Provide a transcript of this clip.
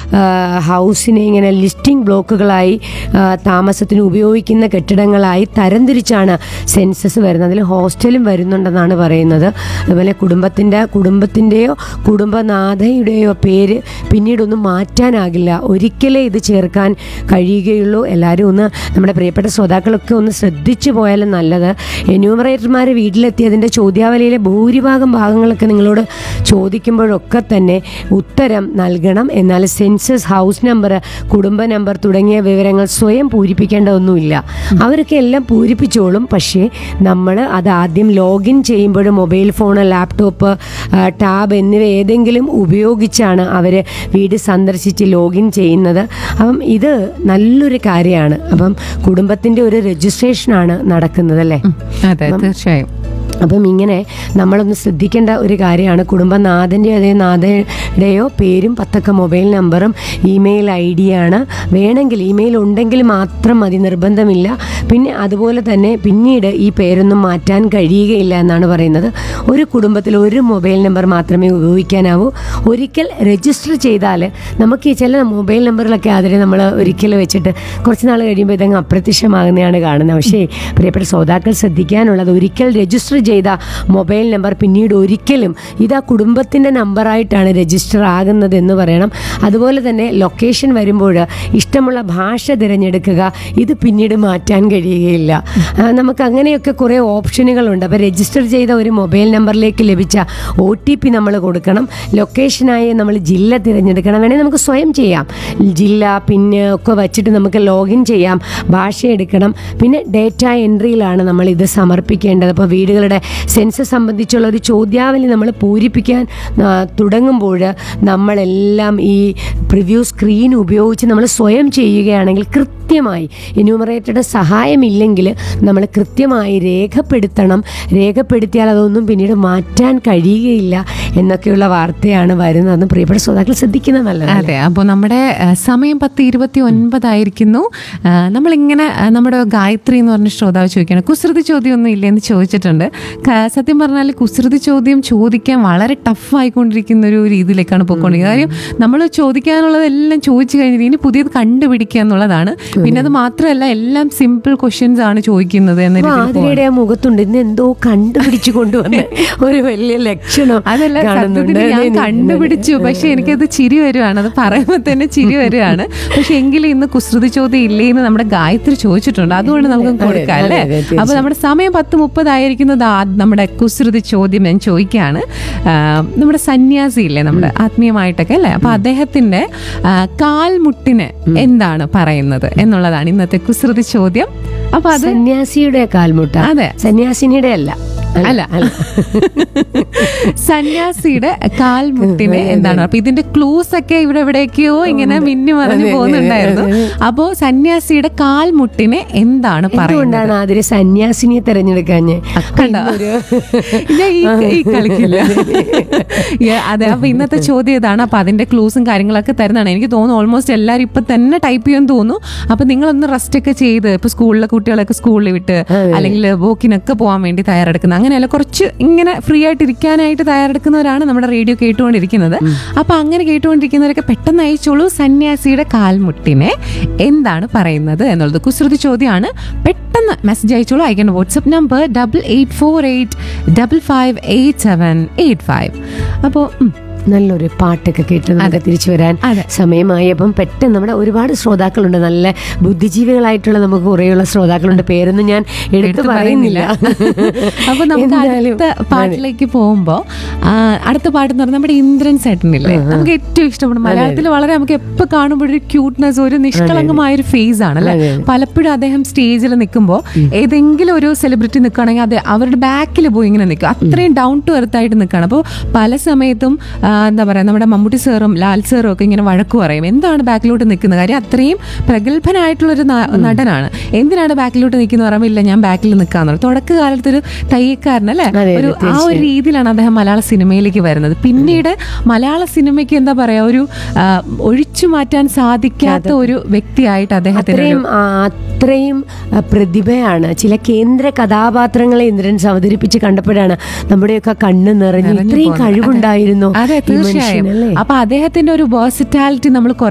ആ, ഹൗസിനെ ഇങ്ങനെ ലിസ്റ്റിംഗ് ബ്ലോക്കുകളായി ആ, താമസത്തിന് ഉപയോഗിക്കുന്ന കെട്ടിടങ്ങളായി തരംതിരിച്ചാണ് സെൻസസ് വരുന്നത് അതിൽ ഹോസ്റ്റലും വരുന്നുണ്ടെന്നാണ് പറയുന്നത് അതുപോലെ കുടുംബത്തിൻ്റെ കുടുംബത്തിൻ്റെയോ കുടുംബനാഥയുടെയോ പേര് പിന്നീടൊന്നും മാറ്റാനാകില്ല ഒരിക്കലേ ഇത് ചേർക്കാൻ കഴിയുകയുള്ളൂ എല്ലാവരും ഒന്ന് നമ്മുടെ പ്രിയപ്പെട്ട ശ്രോതാക്കളൊക്കെ ഒന്ന് ശ്രദ്ധിച്ചു പോയാലും നല്ലത് എന്യൂമറേറ്റർമാർ വീട്ടിലെത്തിയതിൻ്റെ ചോദ്യാവലിയിലെ ഭൂരിഭാഗം ഭാഗങ്ങളൊക്കെ നിങ്ങളോട് ചോദിക്കുമ്പോഴൊക്കെ തന്നെ ഉത്തരം നൽകണം എന്നാൽ സെൻസസ് ഹൗസ് നമ്പർ കുടുംബ നമ്പർ തുടങ്ങിയ വിവരങ്ങൾ സ്വയം പൂരിപ്പിക്കേണ്ട ഒന്നുമില്ല അവരൊക്കെ എല്ലാം പൂരിപ്പിച്ചോളും പക്ഷേ നമ്മൾ അത് ആദ്യം ലോഗിൻ ചെയ്യുമ്പോൾ മൊബൈൽ ഫോണ് ലാപ്ടോപ്പ് ആ, ടാബ് എന്നിവ ഏതെങ്കിലും ഉപയോഗിച്ചാണ് അവർ വീട് സന്ദർശിച്ച് ലോഗിൻ ചെയ്യുന്നത് അപ്പം ഇത് നല്ലൊരു കാര്യമാണ് അപ്പം കുടുംബത്തിൻ്റെ ഒരു രജിസ്ട്രേഷനാണ് നടക്കുന്നത് അല്ലേ അതെ തീർച്ചയായും അപ്പം ഇങ്ങനെ നമ്മളൊന്ന് ശ്രദ്ധിക്കേണ്ട ഒരു കാര്യമാണ് കുടുംബനാഥൻ്റെ അതേ നാഥയുടെയോ പേരും പത്തക്ക മൊബൈൽ നമ്പറും ഇമെയിൽ ഐ ഡിയാണ് വേണമെങ്കിൽ ഇമെയിൽ ഉണ്ടെങ്കിൽ മാത്രം മതി നിർബന്ധമില്ല പിന്നെ അതുപോലെ തന്നെ പിന്നീട് ഈ പേരൊന്നും മാറ്റാൻ കഴിയുകയില്ല എന്നാണ് പറയുന്നത് ഒരു കുടുംബത്തിൽ ഒരു മൊബൈൽ നമ്പർ മാത്രമേ ഉപയോഗിക്കാനാവൂ ഒരിക്കൽ രജിസ്റ്റർ ചെയ്താൽ നമുക്ക് ഈ ചില മൊബൈൽ നമ്പറിലൊക്കെ അതിൽ നമ്മൾ ഒരിക്കൽ വെച്ചിട്ട് കുറച്ച് നാൾ കഴിയുമ്പോൾ ഇതങ്ങ് അപ്രത്യക്ഷമാകുന്നതാണ് കാണുന്നത് പക്ഷേ പ്രിയപ്പെട്ട ശ്രോതാക്കൾ ശ്രദ്ധിക്കാനുള്ളത് ഒരിക്കൽ രജിസ്റ്റർ ചെയ്ത മൊബൈൽ നമ്പർ പിന്നീട് ഒരിക്കലും ഇത് ആ കുടുംബത്തിൻ്റെ നമ്പറായിട്ടാണ് രജിസ്റ്റർ ആകുന്നത് എന്ന് പറയണം അതുപോലെ തന്നെ ലൊക്കേഷൻ വരുമ്പോൾ ഇഷ്ടമുള്ള ഭാഷ തിരഞ്ഞെടുക്കുക ഇത് പിന്നീട് മാറ്റാൻ കഴിയുകയില്ല ആ, നമുക്ക് അങ്ങനെയൊക്കെ കുറേ ഓപ്ഷനുകളുണ്ട് അപ്പോൾ രജിസ്റ്റർ ചെയ്ത ഒരു മൊബൈൽ നമ്പറിലേക്ക് ലഭിച്ച ഒ ടി പി നമ്മൾ കൊടുക്കണം ലൊക്കേഷനായി നമ്മൾ ജില്ല തിരഞ്ഞെടുക്കണം വേണമെങ്കിൽ നമുക്ക് സ്വയം ചെയ്യാം ജില്ല പിന്നെ ഒക്കെ വച്ചിട്ട് നമുക്ക് ലോഗിൻ ചെയ്യാം ഭാഷ എടുക്കണം പിന്നെ ഡേറ്റ എൻട്രിയിലാണ് നമ്മൾ ഇത് സമർപ്പിക്കേണ്ടത് അപ്പോൾ വീടുകളുടെ സെൻസസ് സംബന്ധിച്ചുള്ള ഒരു ചോദ്യാവലി നമ്മൾ പൂരിപ്പിക്കാൻ ആ, തുടങ്ങുമ്പോൾ നമ്മളെല്ലാം ഈ പ്രിവ്യൂ സ്ക്രീൻ ഉപയോഗിച്ച് നമ്മൾ സ്വയം ചെയ്യുകയാണെങ്കിൽ കൃത്യമായി എന്യൂമറേറ്ററുടെ സഹായമില്ലെങ്കിൽ നമ്മൾ കൃത്യമായി രേഖപ്പെടുത്തണം രേഖപ്പെടുത്തിയാൽ അതൊന്നും പിന്നീട് മാറ്റാൻ കഴിയുകയില്ല എന്നൊക്കെയുള്ള വാർത്തയാണ് വരുന്നത് അന്ന് പ്രിയപ്പെട്ട ശ്രോതാക്കൾ ശ്രദ്ധിക്കുന്നത് നല്ലതാണ് അതെ അപ്പോൾ നമ്മുടെ ആ, സമയം പത്ത് ഇരുപത്തി ഒൻപതായിരിക്കുന്നു ആ, നമ്മളിങ്ങനെ ആ, നമ്മുടെ ഗായത്രി എന്ന് പറഞ്ഞ ശ്രോതാവ് ചോദിക്കുകയാണ് കുസൃതി ചോദ്യം ഒന്നും ഇല്ലെന്ന് ചോദിച്ചിട്ടുണ്ട് ക- സത്യം പറഞ്ഞാൽ കുസൃതി ചോദ്യം ചോദിക്കാൻ വളരെ ടഫ് ആയിക്കൊണ്ടിരിക്കുന്ന ഒരു രീതിയിലേക്കാണ് പോയിക്കൊണ്ടിരിക്കുന്നത് കാര്യം നമ്മൾ ചോദിക്കാനുള്ളതെല്ലാം ചോദിച്ചു കഴിഞ്ഞിട്ട് ഇനി പുതിയത് കണ്ടുപിടിക്കുക എന്നുള്ളതാണ് പിന്നെ അത് മാത്രമല്ല എല്ലാം സിമ്പിൾ ക്വസ്റ്റ്യൻസ് ആണ് ചോദിക്കുന്നത് എന്ന രീതിയിൽ പോവാണ്. മാതിരിയുടെ ആ മുഖത്തുണ്ട് ഇന്ന് എന്തോ കണ്ടുപിടിച്ചു കൊണ്ടുവന്ന് ഒരു വലിയ ലക്ഷണം അതല്ല കാണുന്നുണ്ട് സത്യത്തിൽ ഞാൻ എന്ന് കണ്ടുപിടിച്ചു പക്ഷെ എനിക്കത് ചിരി വരുവാണ് അത് പറയുമ്പോൾ തന്നെ ചിരി വരുവാണ് പക്ഷെ എങ്കിലും ഇന്ന് കുസൃതി ചോദ്യം ഇല്ലേ എന്ന് നമ്മുടെ ഗായത്രി ചോദിച്ചിട്ടുണ്ട് അതുകൊണ്ട് നമുക്ക് അതെ, കൊടുക്കാം അതെ, അല്ലേ അതെ, തീർച്ചയായും. അപ്പൊ നമ്മുടെ സമയം പത്ത് മുപ്പതായിരിക്കുന്നത് ആ നമ്മുടെ കുസൃതി ചോദ്യം ഞാൻ ചോദിക്കുകയാണ് ആ, നമ്മുടെ സന്യാസി ഇല്ലേ നമ്മുടെ ആത്മീയമായിട്ടൊക്കെ അല്ലേ അപ്പൊ അദ്ദേഹത്തിന്റെ ആ, കാൽമുട്ടിന് എന്താണ് പറയുന്നത് എന്നുള്ളതാണ് ഇന്നത്തെ കുസൃതി ചോദ്യം അപ്പൊ അത് സന്യാസിയുടെ കാൽമുട്ട അതെ. സന്യാസിനിയുടെ അല്ല അല്ല സന്യാസിയുടെ കാൽമുട്ടിന് എന്താണ് അപ്പൊ ഇതിന്റെ ക്ലൂസ് ഒക്കെ ഇവിടെ എവിടേക്കോ ഇങ്ങനെ മിന്നി മറിഞ്ഞു അതെ, പോകുന്നുണ്ടായിരുന്നു അതെ, അപ്പോ സന്യാസിയുടെ കാൽമുട്ടിന് എന്താണ് പറയുന്നത് എന്തുകൊണ്ടാണ് അതിന് സന്യാസിനിയെ തെരഞ്ഞെടുക്കാഞ്ഞ് കണ്ടോ? ഞാൻ ഈ ഈ കളിക്കില്ല Yeah, അതെ അപ്പൊ ഇന്നത്തെ ചോദ്യം ഇതാണ് അപ്പൊ അതിന്റെ ക്ലൂസും കാര്യങ്ങളൊക്കെ തരുന്നതാണ് എനിക്ക് തോന്നുന്നു ഓൾമോസ്റ്റ് എല്ലാവരും ഇപ്പൊ തന്നെ ടൈപ്പ് ചെയ്യുമെന്ന് തോന്നുന്നു അപ്പൊ നിങ്ങളൊന്ന് റെസ്റ്റ് ഒക്കെ ചെയ്ത് ഇപ്പൊ സ്കൂളിലെ കുട്ടികളൊക്കെ സ്കൂളിൽ വിട്ട് അല്ലെങ്കിൽ വോക്കിനൊക്കെ പോകാൻ വേണ്ടി തയ്യാറെടുക്കുന്നത് അങ്ങനെയല്ല കുറച്ച് ഇങ്ങനെ ഫ്രീ ആയിട്ട് ഇരിക്കാനായിട്ട് തയ്യാറെടുക്കുന്നവരാണ് നമ്മുടെ റേഡിയോ കേട്ടുകൊണ്ടിരിക്കുന്നത് അപ്പൊ അങ്ങനെ കേട്ടുകൊണ്ടിരിക്കുന്നവരൊക്കെ പെട്ടെന്ന് അയച്ചോളൂ സന്യാസിയുടെ കാൽമുട്ടിനെ എന്താണ് പറയുന്നത് എന്നുള്ളത് കുസൃതി ചോദ്യമാണ് പെട്ടെന്ന് മെസ്സേജ് അയച്ചോളൂ അയക്കേണ്ട WhatsApp number double eight four eight double five eight seven eight five അപ്പോൾ നല്ലൊരു പാട്ടൊക്കെ കേട്ട് നമുക്ക് തിരിച്ചു വരാൻ അതെ. സമയമായി അപ്പം പെട്ടെന്ന് നമ്മുടെ ഒരുപാട് ശ്രോതാക്കളുണ്ട് നല്ല ബുദ്ധിജീവികളായിട്ടുള്ള നമുക്ക് കുറേയുള്ള ശ്രോതാക്കളുണ്ട് പേരൊന്നും ഞാൻ എടുത്തു എടുത്ത് പറയുന്നില്ല അപ്പൊ നമുക്ക് എന്തായാലും അടുത്ത പാട്ടിലേക്ക് പോകുമ്പോ ആ, അടുത്ത പാട്ട് എന്ന് പറഞ്ഞാൽ നമ്മുടെ ഇന്ദ്രൻ ചേട്ടനില്ലേ നമുക്ക് ഏറ്റവും ഇഷ്ടപ്പെടും മലയാളത്തിൽ വളരെ നമുക്ക് എപ്പോ കാണുമ്പോൾ ഒരു ക്യൂട്ട്നെസ് ഒരു നിഷ്കളങ്കമായ ഒരു ഫേസ് ആണ് അല്ലെ അതെ. പലപ്പോഴും അദ്ദേഹം സ്റ്റേജിൽ നിൽക്കുമ്പോൾ ഏതെങ്കിലും ഒരു സെലിബ്രിറ്റി നിൽക്കുകയാണെങ്കിൽ അത് അവരുടെ ബാക്കിൽ പോയി ഇങ്ങനെ നിൽക്കും അത്രയും ഡൗൺ ടു എർത്ത് ആയിട്ട് നിൽക്കുകയാണ് അപ്പോൾ പല സമയത്തും ആ, എന്താ പറയാ നമ്മുടെ മമ്മൂട്ടി സാറും ലാൽ സാറും ഒക്കെ ഇങ്ങനെ വഴക്ക് പറയും എന്താണ് ബാക്കിലോട്ട് നിൽക്കുന്ന കാര്യം അത്രയും പ്രഗത്ഭനായിട്ടുള്ള ഒരു നടനാണ് എന്തിനാണ് ബാക്കിലോട്ട് നിൽക്കുന്ന പറയുമ്പോൾ ഇല്ല ഞാൻ ബാക്കിൽ നിൽക്കാന്ന് തുടക്ക കാലത്ത് ഒരു തയ്യക്കാരൻ അല്ലേ അതെ, ഒരു ആ ഒരു രീതിയിലാണ് അദ്ദേഹം മലയാള സിനിമയിലേക്ക് വരുന്നത് പിന്നീട് മലയാള സിനിമയ്ക്ക് എന്താ പറയാ ഒരു ആ, ഒഴിച്ചു മാറ്റാൻ സാധിക്കാത്ത ഒരു വ്യക്തിയായിട്ട് അദ്ദേഹത്തിന് ഒരു- അത്രയും ആ, അത്രയും ആ, പ്രതിഭയാണ് ചില കേന്ദ്ര കഥാപാത്രങ്ങളെ ഇന്ദ്രൻ അവതരിപ്പിച്ച് കണ്ടപ്പോഴാണ് നമ്മുടെയൊക്കെ കണ്ണ് നിറഞ്ഞു നിറഞ്ഞു ഇത്രയും പോകുന്നത്. കഴിവുണ്ടായിരുന്നു അതെ ഈ മനുഷ്യന്, തീർച്ചയായും അല്ലേ അപ്പൊ അദ്ദേഹത്തിന്റെ ഒരു വേഴ്സിറ്റാലിറ്റി നമ്മൾ